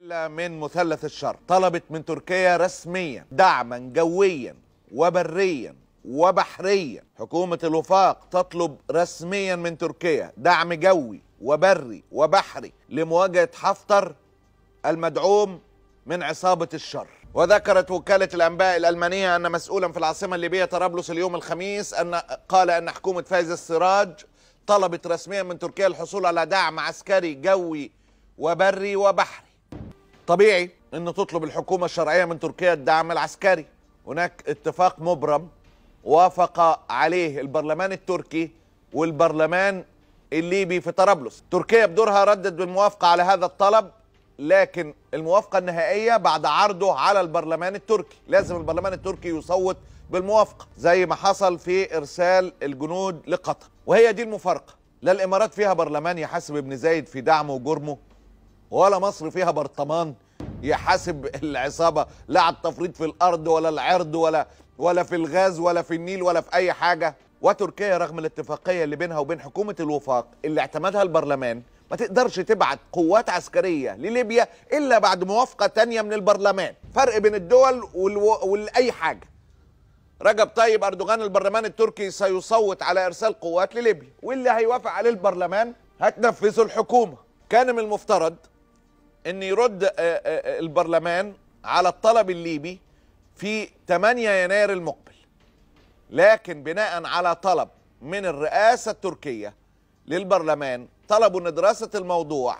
من مثلث الشر طلبت من تركيا رسميا دعما جويا وبريا وبحريا حكومة الوفاق تطلب رسميا من تركيا دعم جوي وبري وبحري لمواجهة حفتر المدعوم من عصابة الشر وذكرت وكالة الأنباء الألمانية أن مسؤولا في العاصمة الليبية طرابلس اليوم الخميس أن قال أن حكومة فايز السراج طلبت رسميا من تركيا الحصول على دعم عسكري جوي وبري وبحري طبيعي أن تطلب الحكومة الشرعية من تركيا الدعم العسكري هناك اتفاق مبرم وافق عليه البرلمان التركي والبرلمان الليبي في طرابلس تركيا بدورها ردت بالموافقة على هذا الطلب لكن الموافقة النهائية بعد عرضه على البرلمان التركي لازم البرلمان التركي يصوت بالموافقة زي ما حصل في إرسال الجنود لقطر وهي دي المفارقة لا الإمارات فيها برلمان يحاسب ابن زايد في دعمه وجرمه ولا مصر فيها برطمان يحاسب العصابة لا على التفريط في الأرض ولا العرض ولا ولا في الغاز ولا في النيل ولا في أي حاجة وتركيا رغم الاتفاقية اللي بينها وبين حكومة الوفاق اللي اعتمدها البرلمان ما تقدرش تبعت قوات عسكرية لليبيا إلا بعد موافقة تانية من البرلمان فرق بين الدول والو... والأي حاجة رجب طيب أردوغان البرلمان التركي سيصوت على إرسال قوات لليبيا واللي هيوافق عليه البرلمان هتنفذه الحكومة كان من المفترض أن يرد البرلمان على الطلب الليبي في 8 يناير المقبل لكن بناء على طلب من الرئاسة التركية للبرلمان طلبوا ان دراسة الموضوع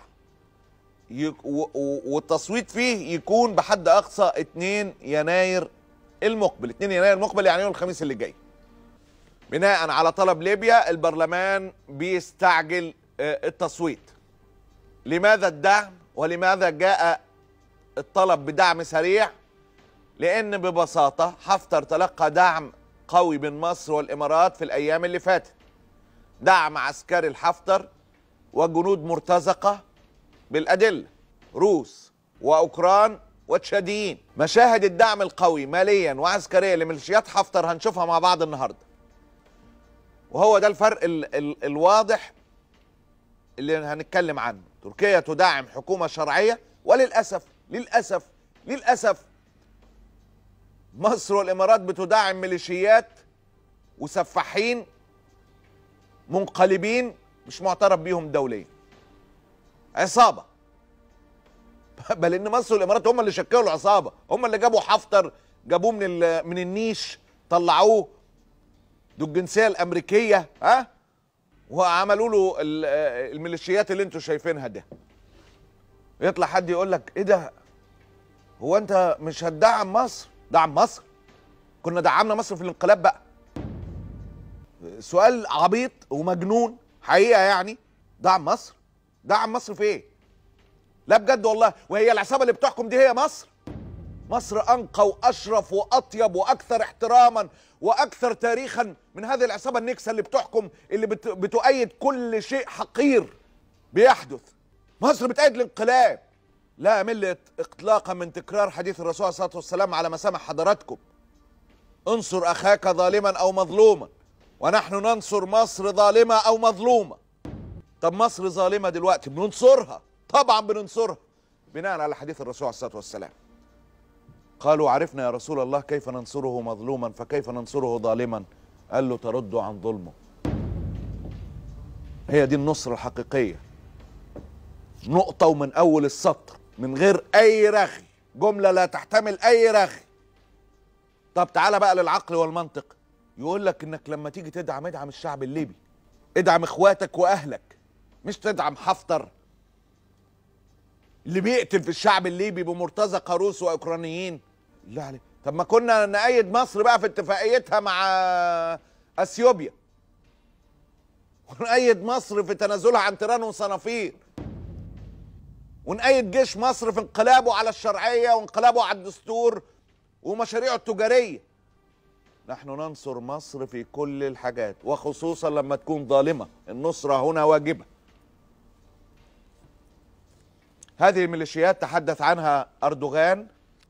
والتصويت فيه يكون بحد اقصى 2 يناير المقبل 2 يناير المقبل يعني يوم الخميس اللي جاي بناء على طلب ليبيا البرلمان بيستعجل التصويت لماذا الدعم ولماذا جاء الطلب بدعم سريع لان ببساطة حفتر تلقى دعم قوي من مصر والامارات في الايام اللي فاتت دعم عسكري الحفتر وجنود مرتزقة بالأدلة روس وأوكران وتشاديين مشاهد الدعم القوي ماليا وعسكريا لميليشيات حفتر هنشوفها مع بعض النهاردة وهو ده الفرق ال ال الواضح اللي هنتكلم عنه تركيا تدعم حكومة شرعية وللأسف للأسف للأسف مصر والإمارات بتدعم ميليشيات وسفاحين منقلبين مش معترف بيهم دوليا عصابه بل ان مصر والامارات هم اللي شكلوا العصابه هم اللي جابوا حفتر جابوه من من النيش طلعوه دول الجنسيه الامريكيه ها وعملوا له الميليشيات اللي انتوا شايفينها ده يطلع حد يقول لك ايه ده هو انت مش هتدعم مصر دعم مصر كنا دعمنا مصر في الانقلاب بقى سؤال عبيط ومجنون حقيقه يعني دعم مصر دعم مصر في ايه لا بجد والله وهي العصابه اللي بتحكم دي هي مصر مصر انقى واشرف واطيب واكثر احتراما واكثر تاريخا من هذه العصابه النكسه اللي بتحكم اللي بت... بتؤيد كل شيء حقير بيحدث مصر بتأيد الانقلاب لا ملت اطلاقا من تكرار حديث الرسول صلى الله عليه وسلم على مسامع حضراتكم انصر اخاك ظالما او مظلوما ونحن ننصر مصر ظالمة أو مظلومة طب مصر ظالمة دلوقتي بننصرها طبعا بننصرها بناء على حديث الرسول عليه الصلاة والسلام قالوا عرفنا يا رسول الله كيف ننصره مظلوما فكيف ننصره ظالما قال له ترد عن ظلمه هي دي النصرة الحقيقية نقطة ومن أول السطر من غير أي رغي جملة لا تحتمل أي رغي طب تعالى بقى للعقل والمنطق يقول لك انك لما تيجي تدعم ادعم الشعب الليبي ادعم اخواتك واهلك مش تدعم حفتر اللي بيقتل في الشعب الليبي بمرتزقه روس واوكرانيين لا عليك طب ما كنا نأيد مصر بقى في اتفاقيتها مع اثيوبيا ونأيد مصر في تنازلها عن تيران وصنافير ونأيد جيش مصر في انقلابه على الشرعيه وانقلابه على الدستور ومشاريعه التجاريه نحن ننصر مصر في كل الحاجات وخصوصا لما تكون ظالمة النصرة هنا واجبة هذه الميليشيات تحدث عنها أردوغان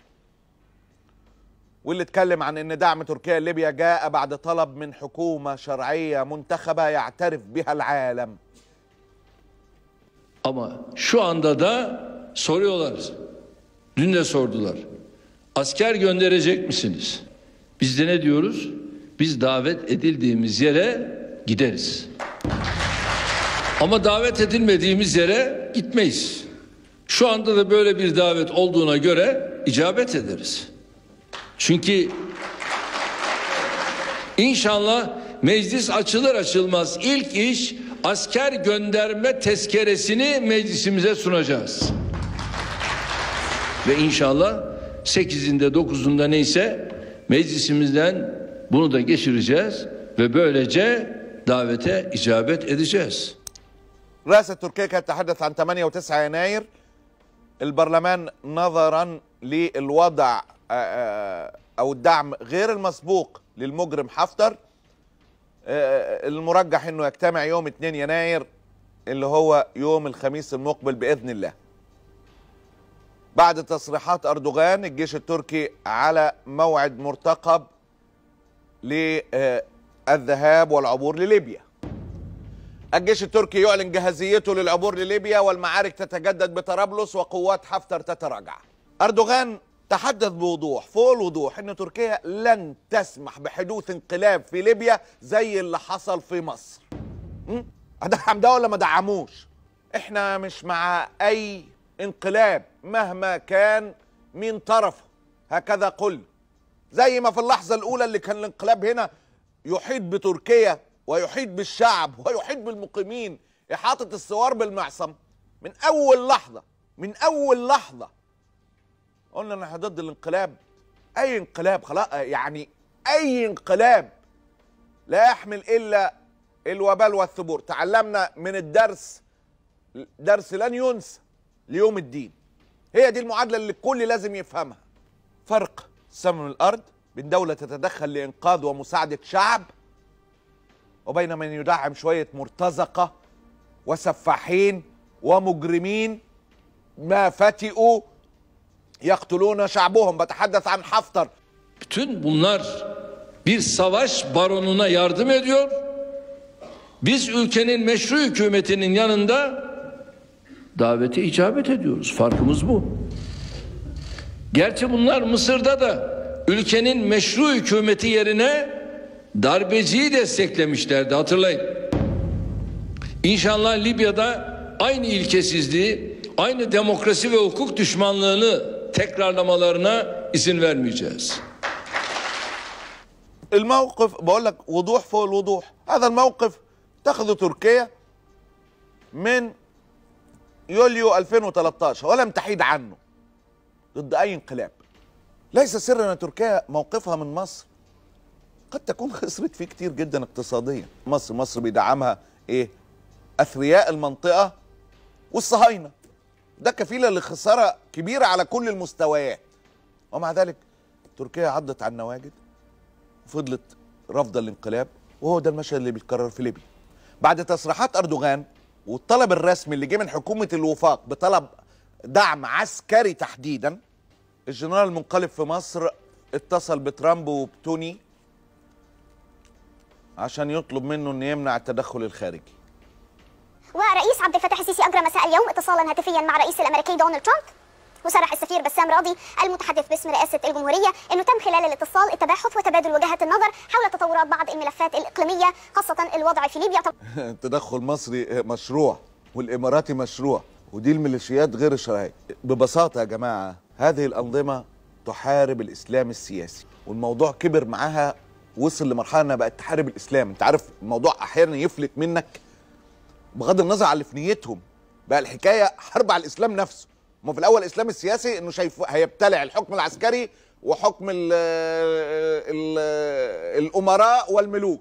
واللي اتكلم عن ان دعم تركيا ليبيا جاء بعد طلب من حكومة شرعية منتخبة يعترف بها العالم Ama şu anda da soruyorlar. Dün de sordular. Asker gönderecek misiniz? Biz de ne diyoruz? Biz davet edildiğimiz yere gideriz. Ama davet edilmediğimiz yere gitmeyiz. Şu anda da böyle bir davet olduğuna göre icabet ederiz. Çünkü inşallah meclis açılır açılmaz ilk iş asker gönderme tezkeresini meclisimize sunacağız. Ve inşallah 8'inde 9'unda neyse meclisimizden bunu da geçireceğiz ve böylece davete icabet edeceğiz. رئاسة تركيا كانت تتحدث عن 8 و9 يناير البرلمان نظرا للوضع آه، آه، او الدعم غير المسبوق للمجرم حفتر آه، المرجح انه يجتمع يوم 2 يناير اللي هو يوم الخميس المقبل باذن الله بعد تصريحات اردوغان الجيش التركي على موعد مرتقب للذهاب والعبور لليبيا الجيش التركي يعلن جاهزيته للعبور لليبيا والمعارك تتجدد بطرابلس وقوات حفتر تتراجع اردوغان تحدث بوضوح فوق الوضوح ان تركيا لن تسمح بحدوث انقلاب في ليبيا زي اللي حصل في مصر م? ادعم ده ولا ما دعموش احنا مش مع اي انقلاب مهما كان من طرفه هكذا قل زي ما في اللحظة الأولى اللي كان الانقلاب هنا يحيط بتركيا ويحيط بالشعب ويحيط بالمقيمين إحاطة الثوار بالمعصم من أول لحظة من أول لحظة قلنا إن احنا ضد الانقلاب أي انقلاب خلاص يعني أي انقلاب لا يحمل إلا الوبال والثبور تعلمنا من الدرس درس لن ينسى ليوم الدين هي دي المعادلة اللي الكل لازم يفهمها فرق السماء من الارض بين دوله تتدخل لانقاذ ومساعده شعب وبين من يدعم شويه مرتزقه وسفاحين ومجرمين ما فتئوا يقتلون شعبهم بتحدث عن حفتر Bütün bunlar bir savaş baronuna yardım ediyor. Biz ülkenin meşru hükümetinin yanında davete icabet ediyoruz. Farkımız bu. Gerçi bunlar Mısır'da da ülkenin meşru hükümeti yerine darbeciyi desteklemişlerdi hatırlayın. İnşallah Libya'da aynı ilkesizliği, aynı demokrasi ve hukuk düşmanlığını tekrarlamalarına izin vermeyeceğiz. الموقف بقول لك وضوح فوق الوضوح هذا الموقف اتخذه تركيا من يوليو 2013 ولم تحيد عنه ضد اي انقلاب ليس سرا ان تركيا موقفها من مصر قد تكون خسرت فيه كتير جدا اقتصاديا مصر مصر بيدعمها ايه اثرياء المنطقه والصهاينه ده كفيله لخساره كبيره على كل المستويات ومع ذلك تركيا عضت على النواجد وفضلت رافضه الانقلاب وهو ده المشهد اللي بيتكرر في ليبيا بعد تصريحات اردوغان والطلب الرسمي اللي جه من حكومه الوفاق بطلب دعم عسكري تحديدا الجنرال المنقلب في مصر اتصل بترامب وبتوني عشان يطلب منه انه يمنع التدخل الخارجي ورئيس عبد الفتاح السيسي اجرى مساء اليوم اتصالا هاتفيا مع الرئيس الامريكي دونالد ترامب وصرح السفير بسام راضي المتحدث باسم رئاسة الجمهورية أنه تم خلال الاتصال التباحث وتبادل وجهات النظر حول تطورات بعض الملفات الإقليمية خاصة الوضع في ليبيا تدخل مصري مشروع والإماراتي مشروع ودي الميليشيات غير الشرعية ببساطة يا جماعة هذه الأنظمة تحارب الإسلام السياسي والموضوع كبر معاها وصل لمرحلة انها بقت تحارب الإسلام أنت عارف الموضوع أحيانا يفلت منك بغض النظر عن اللي في نيتهم بقى الحكاية حرب على الإسلام نفسه ما في الأول الإسلام السياسي إنه شايف هيبتلع الحكم العسكري وحكم ال ال الأمراء والملوك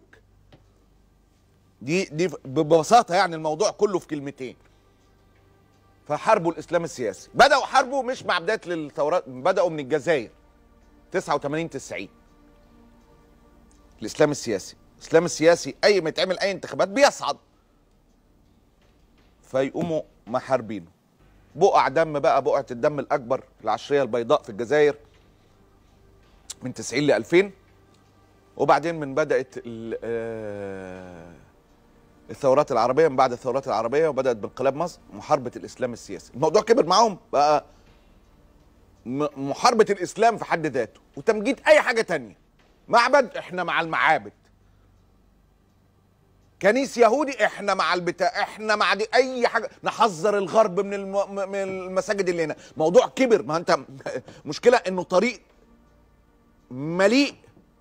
دي دي ببساطة يعني الموضوع كله في كلمتين فحاربوا الاسلام السياسي بداوا حاربوا مش مع بدايه الثورات بداوا من الجزائر 89 90 الاسلام السياسي الاسلام السياسي اي ما يتعمل اي انتخابات بيصعد فيقوموا محاربينه بقع دم بقى بقعه الدم الاكبر العشريه البيضاء في الجزائر من 90 ل 2000 وبعدين من بدات الثورات العربيه من بعد الثورات العربيه وبدات بانقلاب مصر محاربه الاسلام السياسي الموضوع كبر معاهم بقى م- محاربه الاسلام في حد ذاته وتمجيد اي حاجه تانية معبد احنا مع المعابد كنيس يهودي احنا مع البتاع احنا مع دي اي حاجه نحذر الغرب من الم... من المساجد اللي هنا موضوع كبر ما انت مشكله انه طريق مليء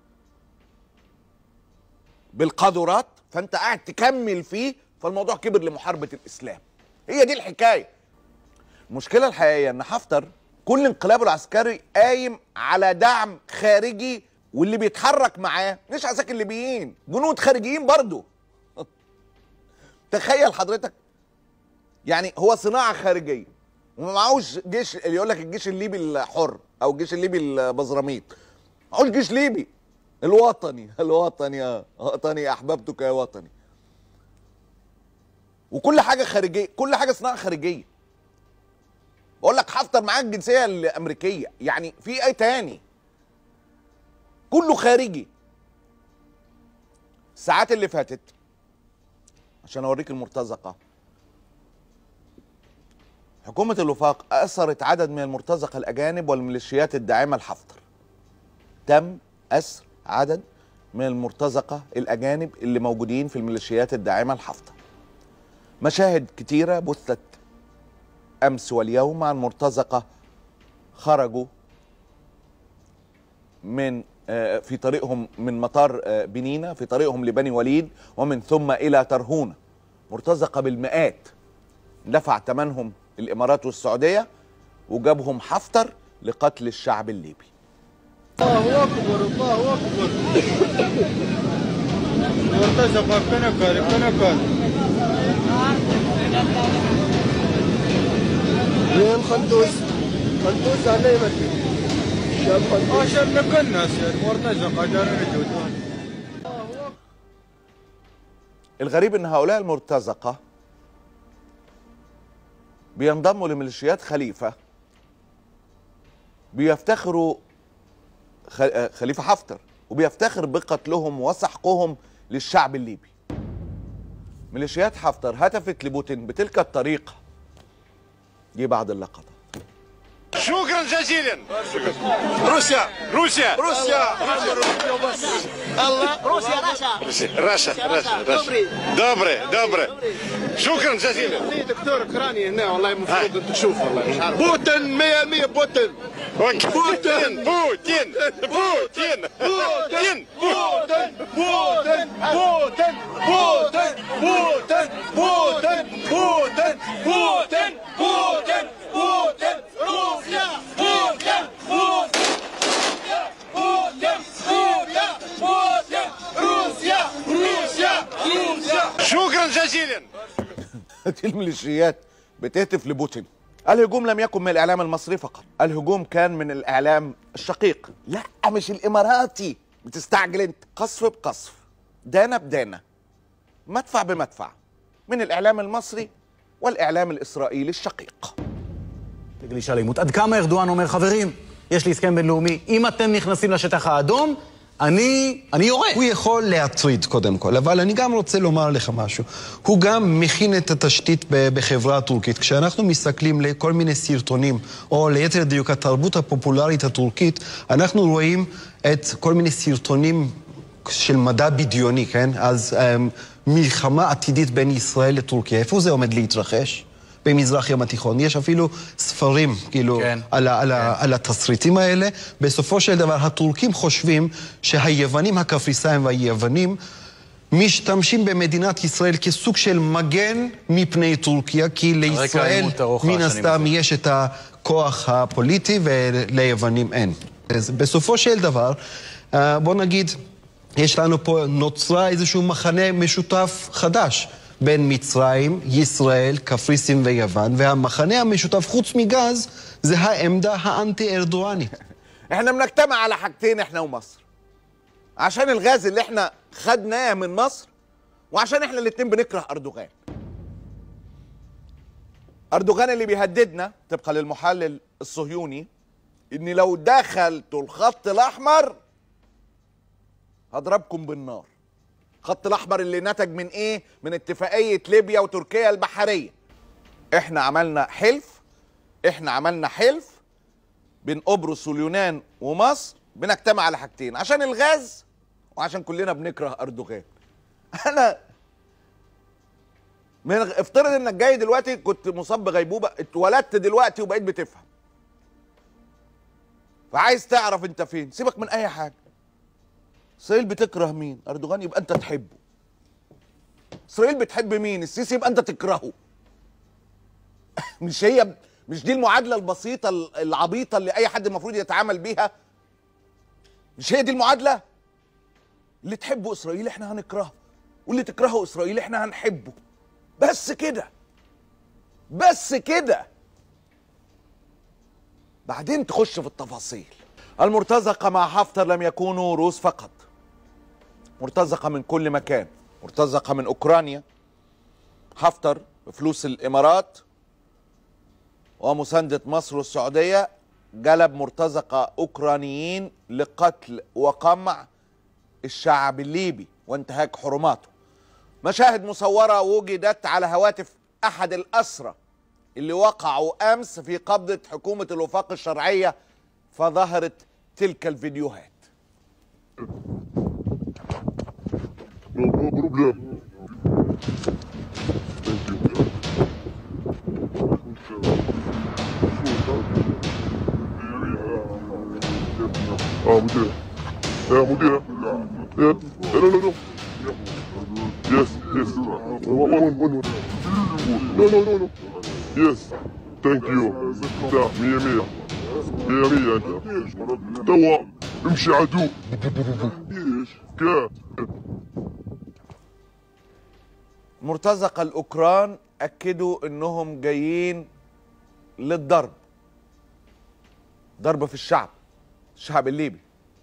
بالقاذورات فانت قاعد تكمل فيه فالموضوع كبر لمحاربه الاسلام هي دي الحكايه المشكله الحقيقيه ان حفتر كل انقلابه العسكري قايم على دعم خارجي واللي بيتحرك معاه مش عساكر ليبيين جنود خارجيين برضه تخيل حضرتك يعني هو صناعه خارجيه وما معهوش جيش اللي يقول لك الجيش الليبي الحر او الجيش الليبي البزراميط معهوش جيش ليبي الوطني الوطني اه وطني احببتك يا وطني وكل حاجه خارجيه كل حاجه صناعه خارجيه بقول لك حفتر معاه الجنسيه الامريكيه يعني في اي تاني كله خارجي الساعات اللي فاتت عشان اوريك المرتزقه حكومة الوفاق أسرت عدد من المرتزقة الأجانب والميليشيات الداعمة لحفتر تم أسر عدد من المرتزقة الأجانب اللي موجودين في الميليشيات الداعمة لحفتر مشاهد كتيرة بثت أمس واليوم عن مرتزقة خرجوا من آه، في طريقهم من مطار آه، بنينة في طريقهم لبني وليد ومن ثم إلى ترهونة مرتزقة بالمئات دفع ثمنهم الإمارات والسعودية وجابهم حفتر لقتل الشعب الليبي الله اكبر الله اكبر مرتزقة كنكر كنكر وين خندوس خندوس على يمكن شاب خندوس عشان نكنس مرتزقة جار نجود الغريب ان هؤلاء المرتزقه بينضموا لميليشيات خليفه بيفتخروا خ- آه، خليفه حفتر وبيفتخر بقتلهم وسحقهم للشعب الليبي ميليشيات حفتر هتفت لبوتين بتلك الطريقه دي بعض اللقطات شكرا جزيلا روسيا روسيا روسيا الله روسيا راشا راشا راشا دوبري دوبري شكرا جزيلا في دكتور اوكراني هنا والله المفروض انت تشوف والله مش عارف بوتين 100 100 بوتين بوتين بوتين بوتين بوتين بوتين بوتين بوتين بوتين بوتين بوتين بوتين بوتين بوتين بوتين بوتين روسيا بوتين بوتين بوتين بوتين روسيا روسيا روسيا شكرا جزيلا دي الميليشيات بتهتف لبوتين الهجوم لم يكن من الاعلام المصري فقط الهجوم كان من الاعلام الشقيق لا مش الاماراتي بتستعجل انت قصف بقصف دانه بدانه مدفع بمدفع من الاعلام المصري والاعلام الاسرائيلي الشقيق תגליש אלימות. עד כמה ארדואן אומר, חברים, יש לי הסכם בינלאומי, אם אתם נכנסים לשטח האדום, אני, אני יורה. הוא יכול להטריד קודם כל, אבל אני גם רוצה לומר לך משהו. הוא גם מכין את התשתית ב- בחברה הטורקית. כשאנחנו מסתכלים לכל מיני סרטונים, או ליתר דיוק התרבות הפופולרית הטורקית, אנחנו רואים את כל מיני סרטונים של מדע בדיוני, כן? אז um, מלחמה עתידית בין ישראל לטורקיה, איפה זה עומד להתרחש? במזרח ים התיכון. יש אפילו ספרים, כאילו, כן. על, ה, על, ה, על התסריטים האלה. בסופו של דבר, הטורקים חושבים שהיוונים הקפריסאים והיוונים משתמשים במדינת ישראל כסוג של מגן מפני טורקיה, כי לישראל, העימות ארוך מן השנים הסתם, הזה. יש את הכוח הפוליטי וליוונים אין. אז בסופו של דבר, אה, בוא נגיד, יש לנו פה, נוצרה איזשהו מחנה משותף חדש. בין מצרים, ישראל, קפריסין ויוון, והמחנה המשותף, חוץ מגז, זה העמדה האנטי-ארדואנית. احنا بنجتمع على حاجتين احنا ومصر عشان الغاز اللي احنا خدناه من مصر وعشان احنا الاتنين بنكره اردوغان اردوغان اللي بيهددنا طبقا للمحلل الصهيوني ان لو دخلتوا الخط الاحمر هضربكم بالنار الخط الاحمر اللي نتج من ايه من اتفاقيه ليبيا وتركيا البحريه احنا عملنا حلف احنا عملنا حلف بين قبرص واليونان ومصر بنجتمع على حاجتين عشان الغاز وعشان كلنا بنكره اردوغان انا من افترض انك جاي دلوقتي كنت مصاب بغيبوبه اتولدت دلوقتي وبقيت بتفهم فعايز تعرف انت فين سيبك من اي حاجه اسرائيل بتكره مين اردوغان يبقى انت تحبه اسرائيل بتحب مين السيسي يبقى انت تكرهه مش هي مش دي المعادله البسيطه العبيطه اللي اي حد المفروض يتعامل بيها مش هي دي المعادله اللي تحبه اسرائيل احنا هنكرهه واللي تكرهه اسرائيل احنا هنحبه بس كده بس كده بعدين تخش في التفاصيل المرتزقة مع حفتر لم يكونوا روس فقط مرتزقة من كل مكان مرتزقة من أوكرانيا حفتر بفلوس الإمارات ومساندة مصر والسعودية جلب مرتزقة أوكرانيين لقتل وقمع الشعب الليبي وانتهاك حرماته مشاهد مصورة وجدت على هواتف أحد الأسرى اللي وقعوا أمس في قبضة حكومة الوفاق الشرعية فظهرت تلك الفيديوهات اه مدير يا مدير يا لا لا لا يس يس one one one no no no no yes thank you ده مية مية مية مية انت توا امشي عدو كيف مرتزقة الأوكران أكدوا أنهم جايين للضرب ضرب في الشعب الشعب الليبي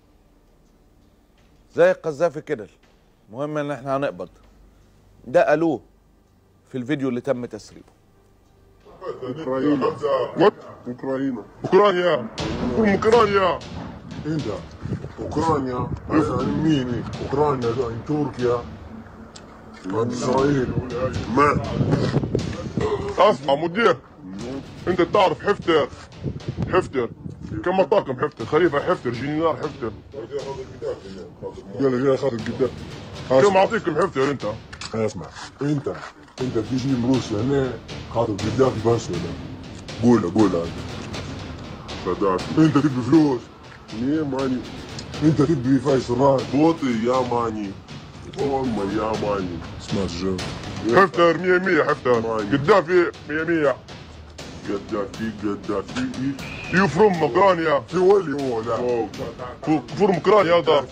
زي القذافي كده المهم ان احنا هنقبض ده قالوه في الفيديو اللي تم تسريبه اوكراينا وات اوكراينا اوكرانيا قوم اوكرانيا انت اوكرانيا يعني مين اوكرانيا يعني تركيا عند اسرائيل ما اسمع مدير انت تعرف حفتر حفتر كم طاقم حفتر خليفه حفتر جنرال حفتر يلا جاي خاطر قدام كم اعطيكم حفتر انت اسمع انت انت بتيجي من روسيا هنا خاطر قدامي بس ولا قول قول انت صدقت انت تبي فلوس ليه ماني انت تبي فايز الراي بوطي يا ماني والله يا ماني اسمع الجو حفتر مية مية حفتر ماني. قدافي مية مية قدافي قدافي يو فروم اوكرانيا في ولي هو لا فروم اوكرانيا هذا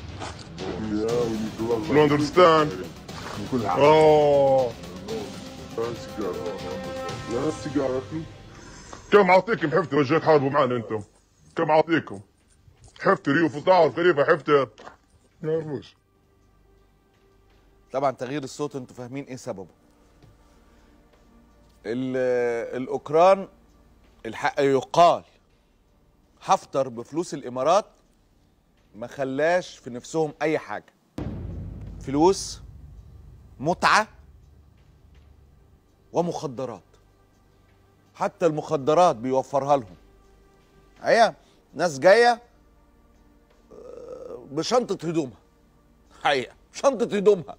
نو اندرستاند كل حاجه اه لا سيجاره لا سيجاره اخي كم اعطيكم حفتر جاي تحاربوا معنا انتم كم اعطيكم حفتر يو تعرف خليفه حفتر يعرفوش طبعا تغيير الصوت انتوا فاهمين ايه سببه ال- الاوكران الحق يقال حفتر بفلوس الامارات ما خلاش في نفسهم اي حاجه فلوس متعه ومخدرات حتى المخدرات بيوفرها لهم هي ناس جايه آه، بشنطه هدومها حقيقه شنطه هدومها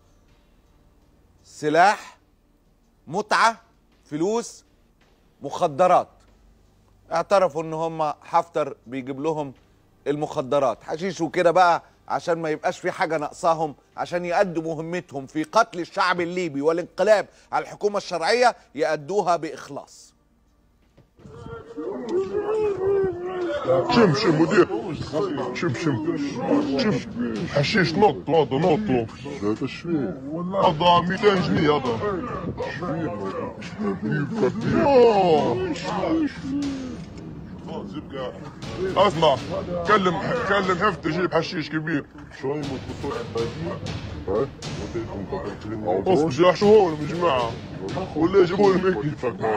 سلاح متعه فلوس مخدرات اعترفوا ان هم حفتر بيجيب لهم المخدرات حشيش وكده بقى عشان ما يبقاش في حاجه ناقصاهم عشان يأدوا مهمتهم في قتل الشعب الليبي والانقلاب على الحكومه الشرعيه يأدوها باخلاص شم شم مدير شم شم شم حشيش نط هذا نط لا تشويه هذا 200 جنيه هذا آه. اسمع كلم كلم حفت جيب حشيش كبير شوي متفق ها اصبر جاحشوه لهم يا جماعه ولا يجيبوا لهم هيك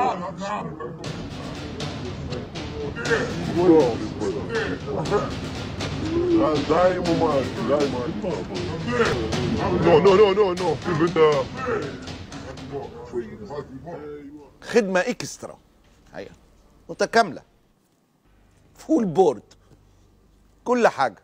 دايما ما دايما نو نو نو نو نو كيف انت خدمه اكسترا حقيقه متكامله فول بورد كل حاجه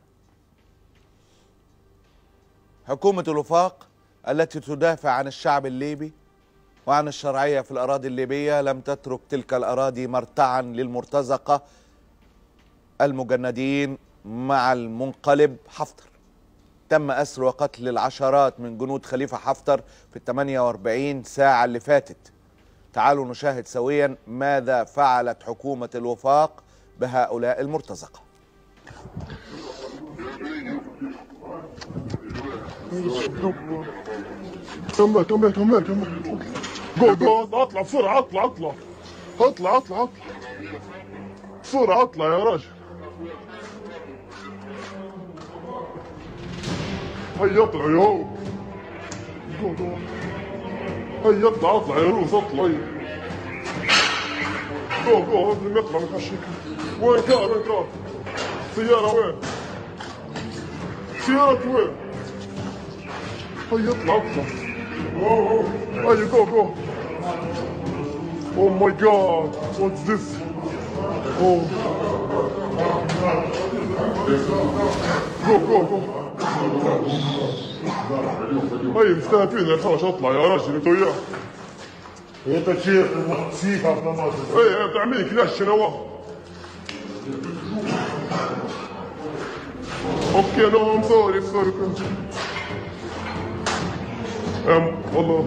حكومه الوفاق التي تدافع عن الشعب الليبي وعن الشرعيه في الاراضي الليبيه لم تترك تلك الاراضي مرتعا للمرتزقه المجندين مع المنقلب حفتر تم أسر وقتل العشرات من جنود خليفة حفتر في ال 48 ساعة اللي فاتت تعالوا نشاهد سويا ماذا فعلت حكومة الوفاق بهؤلاء المرتزقة كمل كمل كمل كمل جو جو اطلع بسرعة اطلع اطلع اطلع اطلع اطلع بسرعة اطلع يا راجل هيا اطلع يا هو جو جو هيا اطلع اطلع يا روس اطلع هيا جو جو قبل ما يطلع من هالشكل وين كان وين كان سيارة وين سيارة وين هيا اطلع اطلع هيا جو جو Oh my god, what's this? Oh. Go, go, go. هيا مستهفين يا خلاص اطلع يا راجل انت وياه. انت شيخ سيف عبد الله ايه انت عمين كلاش شنوات. اوكي نو ام سوري سوري كنت. ام والله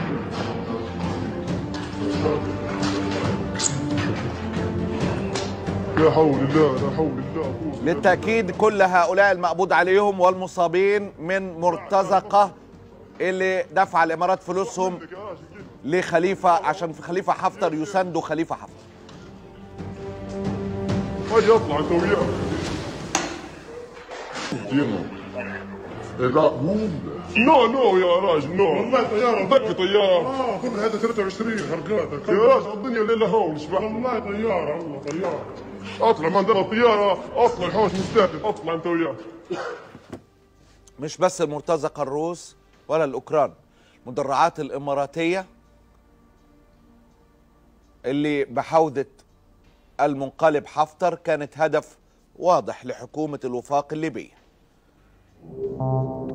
لا حول الله لا حول الله للتأكيد كل هؤلاء المقبوض عليهم والمصابين من مرتزقة اللي دفع الإمارات فلوسهم لخليفة عشان في خليفة حفتر يساندوا خليفة حفتر هيا اطلع انت وياه. لا نو نو يا راجل نو والله طيارة ذكي طيارة اه كل هذا 23 حركات يا راجل الدنيا ليلة هون شبح والله طيارة والله طيارة اطلع ما عندنا طيارة اطلع الحوش مستهدف اطلع انت وياه مش بس المرتزقة الروس ولا الأوكران المدرعات الإماراتية اللي بحوزة المنقلب حفتر كانت هدف واضح لحكومة الوفاق الليبية